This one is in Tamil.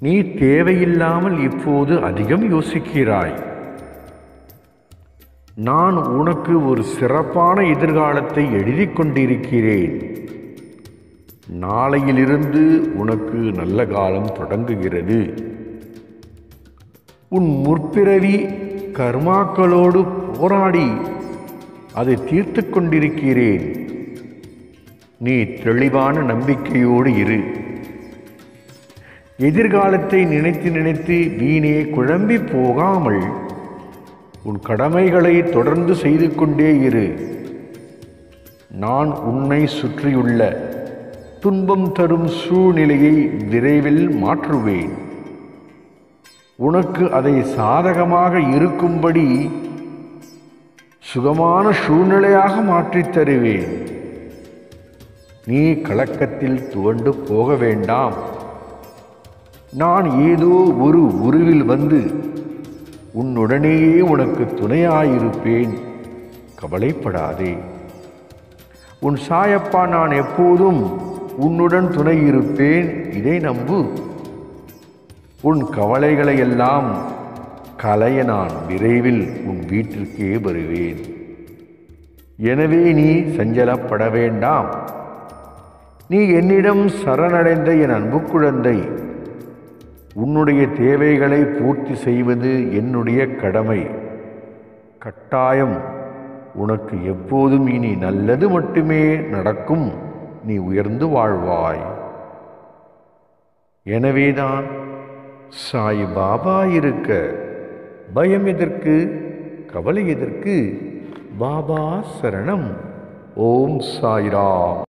நீ தேவையில்லாமல் இப்போது அதிகம் யோசிக்கிறாய் நான் உனக்கு ஒரு சிறப்பான எதிர்காலத்தை எழுதிக் கொண்டிருக்கிறேன் நாளையிலிருந்து உனக்கு நல்ல காலம் தொடங்குகிறது உன் முற்பிறவி கர்மாக்களோடு போராடி அதை தீர்த்து கொண்டிருக்கிறேன் நீ தெளிவான நம்பிக்கையோடு இரு எதிர்காலத்தை நினைத்து நினைத்து வீணே குழம்பி போகாமல் உன் கடமைகளை தொடர்ந்து செய்து கொண்டே இரு நான் உன்னை சுற்றியுள்ள துன்பம் தரும் சூழ்நிலையை விரைவில் மாற்றுவேன் உனக்கு அதை சாதகமாக இருக்கும்படி சுகமான சூழ்நிலையாக மாற்றித் தருவேன் நீ கலக்கத்தில் துவண்டு போக வேண்டாம் நான் ஏதோ ஒரு உருவில் வந்து உன்னுடனேயே உனக்கு துணையாயிருப்பேன் கவலைப்படாதே உன் சாயப்பா நான் எப்போதும் உன்னுடன் துணை இருப்பேன் இதை நம்பு உன் கவலைகளை எல்லாம் கலைய நான் விரைவில் உன் வீட்டிற்கே வருவேன் எனவே நீ சஞ்சலப்பட வேண்டாம் நீ என்னிடம் சரணடைந்த என் அன்பு குழந்தை உன்னுடைய தேவைகளை பூர்த்தி செய்வது என்னுடைய கடமை கட்டாயம் உனக்கு எப்போதும் இனி நல்லது மட்டுமே நடக்கும் நீ உயர்ந்து வாழ்வாய் எனவேதான் சாய் பாபா இருக்க பயம் எதற்கு கவலை எதற்கு பாபா சரணம் ஓம் சாய்ராம்